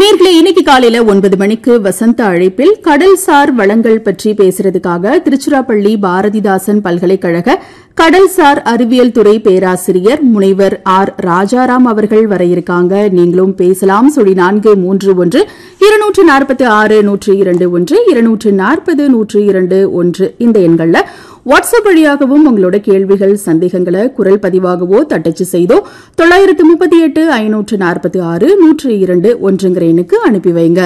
நேர்களே இன்னைக்கு காலையில ஒன்பது மணிக்கு வசந்த அழைப்பில் கடல்சார் வளங்கள் பற்றி பேசுறதுக்காக திருச்சிராப்பள்ளி பாரதிதாசன் பல்கலைக்கழக கடல்சார் அறிவியல் துறை பேராசிரியர் முனைவர் ஆர் ராஜாராம் அவர்கள் வர இருக்காங்க நீங்களும் பேசலாம் சொல்லி நான்கு மூன்று ஒன்று இருநூற்று நாற்பத்தி ஆறு நூற்று இரண்டு ஒன்று இருநூற்று நாற்பது நூற்று இரண்டு ஒன்று இந்த எண்கள்ல வாட்ஸ்அப் வழியாகவும் உங்களோட கேள்விகள் சந்தேகங்களை குரல் பதிவாகவோ தட்டச்சு செய்தோ தொள்ளாயிரத்து முப்பத்தி எட்டு ஐநூற்று நாற்பத்தி ஆறு நூற்று இரண்டு ஒன்றுங்கிற எண்ணுக்கு அனுப்பி வைங்க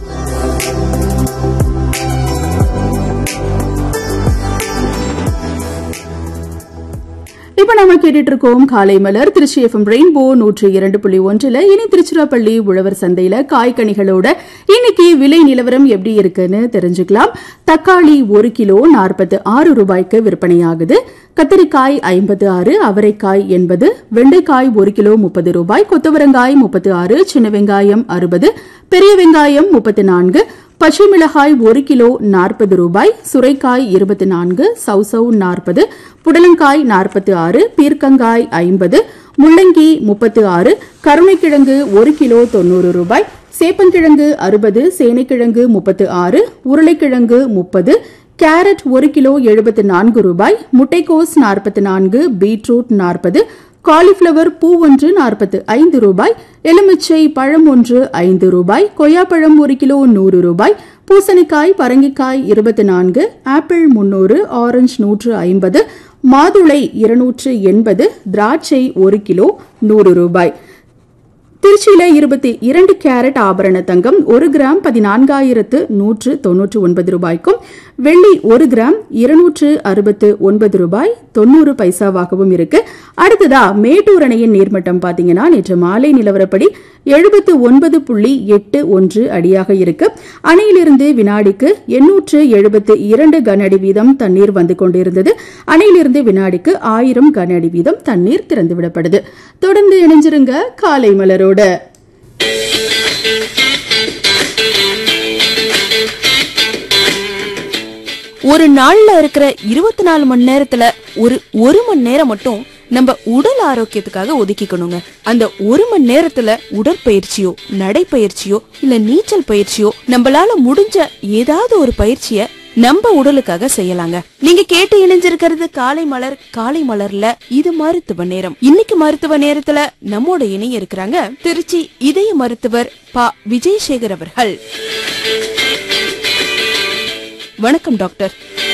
இப்ப நம்ம கேட்டுட்டு இருக்கோம் காலை மலர் திருச்சி எஃப்எம் ரெயின்போ நூற்று இரண்டு புள்ளி ஒன்றுல இனி திருச்சிராப்பள்ளி உழவர் சந்தையில காய்கனிகளோட இன்னைக்கு விலை நிலவரம் எப்படி இருக்குன்னு தெரிஞ்சுக்கலாம் தக்காளி ஒரு கிலோ நாற்பத்து ஆறு ரூபாய்க்கு விற்பனையாகுது கத்திரிக்காய் ஐம்பது ஆறு அவரைக்காய் எண்பது வெண்டைக்காய் ஒரு கிலோ முப்பது ரூபாய் கொத்தவரங்காய் முப்பத்து ஆறு சின்ன வெங்காயம் அறுபது பெரிய வெங்காயம் முப்பத்து நான்கு பச்சை மிளகாய் ஒரு கிலோ நாற்பது ரூபாய் சுரைக்காய் இருபத்தி நான்கு சௌசௌ நாற்பது புடலங்காய் நாற்பத்தி ஆறு பீர்க்கங்காய் ஐம்பது முள்ளங்கி முப்பத்து ஆறு கருணைக்கிழங்கு ஒரு கிலோ தொண்ணூறு ரூபாய் சேப்பங்கிழங்கு அறுபது சேனைக்கிழங்கு முப்பத்து ஆறு உருளைக்கிழங்கு முப்பது கேரட் ஒரு கிலோ எழுபத்து நான்கு ரூபாய் முட்டைக்கோஸ் நாற்பத்தி நான்கு பீட்ரூட் நாற்பது காலிஃபிளவர் பூ ஒன்று நாற்பத்து ஐந்து ரூபாய் எலுமிச்சை பழம் ஒன்று ஐந்து ரூபாய் கொய்யாப்பழம் ஒரு கிலோ நூறு ரூபாய் பூசணிக்காய் பரங்கிக்காய் இருபத்தி நான்கு ஆப்பிள் முன்னூறு ஆரஞ்சு நூற்று ஐம்பது மாதுளை இருநூற்று எண்பது திராட்சை ஒரு கிலோ நூறு ரூபாய் திருச்சியில இருபத்தி இரண்டு கேரட் ஆபரண தங்கம் ஒரு கிராம் பதினான்காயிரத்து நூற்று தொன்னூற்று ஒன்பது ரூபாய்க்கும் வெள்ளி ஒரு கிராம் இருநூற்று அறுபத்து ஒன்பது ரூபாய் தொண்ணூறு பைசாவாகவும் இருக்கு அடுத்ததா மேட்டூர் அணையின் நீர்மட்டம் பாத்தீங்கன்னா நேற்று மாலை நிலவரப்படி எழுபத்து ஒன்பது புள்ளி எட்டு ஒன்று அடியாக இருக்கு அணையிலிருந்து வினாடிக்கு எண்ணூற்று எழுபத்து இரண்டு கன அடி வீதம் தண்ணீர் வந்து கொண்டிருந்தது அணையிலிருந்து வினாடிக்கு ஆயிரம் கன அடி வீதம் தண்ணீர் திறந்துவிடப்படுது தொடர்ந்து இணைஞ்சிருங்க காலை மலரோட ஒரு நாள்ல இருக்கிற இருபத்தி நாலு மணி நேரத்துல ஒரு ஒரு மணி நேரம் மட்டும் நம்ம உடல் ஆரோக்கியத்துக்காக ஒதுக்கிக்கணுங்க அந்த ஒரு மணி நேரத்துல உடற்பயிற்சியோ நடைப்பயிற்சியோ இல்ல நீச்சல் பயிற்சியோ நம்மளால முடிஞ்ச ஏதாவது ஒரு பயிற்சிய நம்ம உடலுக்காக செய்யலாங்க நீங்க கேட்டு இணைஞ்சிருக்கிறது காலை மலர் காலை மலர்ல இது மருத்துவ நேரம் இன்னைக்கு மருத்துவ நேரத்துல நம்மோட இணைய இருக்கிறாங்க திருச்சி இதய மருத்துவர் பா விஜயசேகர் அவர்கள் வணக்கம் டாக்டர்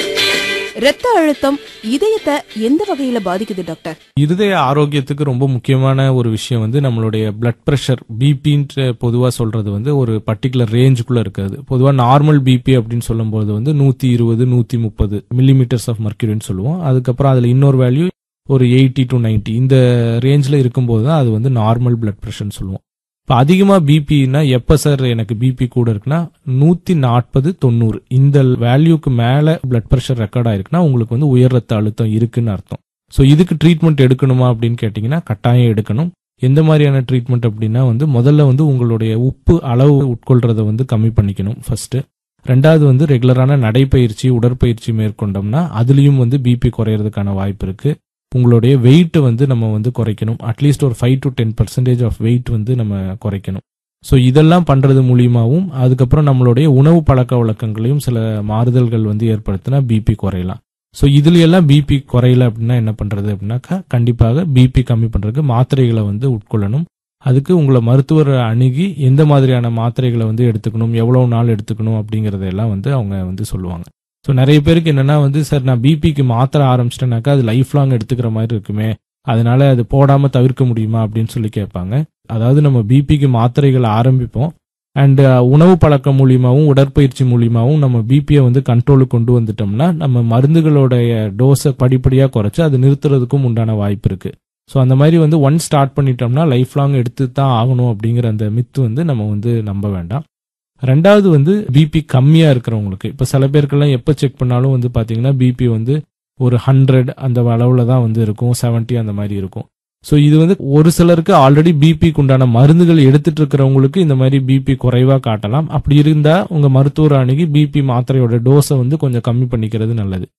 இரத்த அழுத்தம் இதயத்தை எந்த வகையில பாதிக்குது டாக்டர் இருதய ஆரோக்கியத்துக்கு ரொம்ப முக்கியமான ஒரு விஷயம் வந்து நம்மளுடைய பிளட் பிரஷர் பிபின்ற பொதுவா சொல்றது வந்து ஒரு பர்டிகுலர் ரேஞ்சுக்குள்ள இருக்காது பொதுவா நார்மல் பிபி அப்படின்னு சொல்லும்போது வந்து நூத்தி இருபது நூத்தி முப்பது மில்லிமீட்டர்ஸ் ஆஃப் மர்க்யூரின்னு சொல்லுவோம் அதுக்கப்புறம் அதுல இன்னொரு வேல்யூ ஒரு எயிட்டி டு 90 இந்த ரேஞ்ச்ல இருக்கும்போது தான் அது வந்து நார்மல் பிளட் பிரஷர்னு சொல்லுவோம் இப்போ அதிகமா பிபின்னா எப்ப சார் எனக்கு பிபி கூட இருக்குன்னா நூத்தி நாற்பது தொண்ணூறு இந்த வேல்யூக்கு மேல பிளட் பிரஷர் ரெக்கார்ட் ஆயிருக்குன்னா உங்களுக்கு வந்து உயர் ரத்த அழுத்தம் இருக்குன்னு அர்த்தம் ஸோ இதுக்கு ட்ரீட்மெண்ட் எடுக்கணுமா அப்படின்னு கேட்டிங்கன்னா கட்டாயம் எடுக்கணும் எந்த மாதிரியான ட்ரீட்மெண்ட் அப்படின்னா வந்து முதல்ல வந்து உங்களுடைய உப்பு அளவு உட்கொள்றதை வந்து கம்மி பண்ணிக்கணும் ஃபர்ஸ்ட் ரெண்டாவது வந்து ரெகுலரான நடைப்பயிற்சி உடற்பயிற்சி மேற்கொண்டோம்னா அதுலயும் வந்து பிபி குறையறதுக்கான வாய்ப்பு இருக்கு உங்களுடைய வெயிட் வந்து நம்ம வந்து குறைக்கணும் அட்லீஸ்ட் ஒரு five to ten percentage of weight வந்து நம்ம குறைக்கணும் ஸோ இதெல்லாம் பண்றது மூலியமாவும் அதுக்கப்புறம் நம்மளுடைய உணவு பழக்க வழக்கங்களையும் சில மாறுதல்கள் வந்து ஏற்படுத்தினா பிபி குறையலாம் ஸோ இதுல எல்லாம் பிபி குறையல அப்படின்னா என்ன பண்றது அப்படின்னாக்கா கண்டிப்பாக பிபி கம்மி பண்றதுக்கு மாத்திரைகளை வந்து உட்கொள்ளணும் அதுக்கு உங்களை மருத்துவர் அணுகி எந்த மாதிரியான மாத்திரைகளை வந்து எடுத்துக்கணும் எவ்வளவு நாள் எடுத்துக்கணும் அப்படிங்கறதெல்லாம் வந்து அவங்க வந்து சொல்லுவாங்க ஸோ நிறைய பேருக்கு என்னன்னா வந்து சார் நான் பிபிக்கு மாத்திரை ஆரம்பிச்சிட்டேனாக்கா அது லைஃப் லாங் எடுத்துக்கிற மாதிரி இருக்குமே அதனால அது போடாம தவிர்க்க முடியுமா அப்படின்னு சொல்லி கேட்பாங்க அதாவது நம்ம பிபிக்கு மாத்திரைகளை ஆரம்பிப்போம் அண்ட் உணவு பழக்கம் மூலியமாவும் உடற்பயிற்சி மூலியமாவும் நம்ம பிபியை வந்து கண்ட்ரோலுக்கு கொண்டு வந்துட்டோம்னா நம்ம மருந்துகளோடைய டோஸை படிப்படியா குறைச்சு அது நிறுத்துறதுக்கும் உண்டான வாய்ப்பு இருக்கு ஸோ அந்த மாதிரி வந்து ஒன் ஸ்டார்ட் பண்ணிட்டோம்னா லைஃப் லாங் எடுத்து தான் ஆகணும் அப்படிங்கிற அந்த மித்து வந்து நம்ம வந்து நம்ப வேண்டாம் ரெண்டாவது வந்து பிபி கம்மியா இருக்கிறவங்களுக்கு இப்ப சில பேருக்கெல்லாம் எப்ப செக் பண்ணாலும் வந்து பாத்தீங்கன்னா பிபி வந்து ஒரு ஹண்ட்ரட் அந்த அளவுல தான் வந்து இருக்கும் 70 அந்த மாதிரி இருக்கும் ஸோ இது வந்து ஒரு சிலருக்கு ஆல்ரெடி பிபிக்கு உண்டான மருந்துகள் எடுத்துட்டு இருக்கிறவங்களுக்கு இந்த மாதிரி பிபி குறைவா காட்டலாம் அப்படி இருந்தா உங்க மருத்துவர் அணுகி பிபி மாத்திரையோட டோஸை வந்து கொஞ்சம் கம்மி பண்ணிக்கிறது நல்லது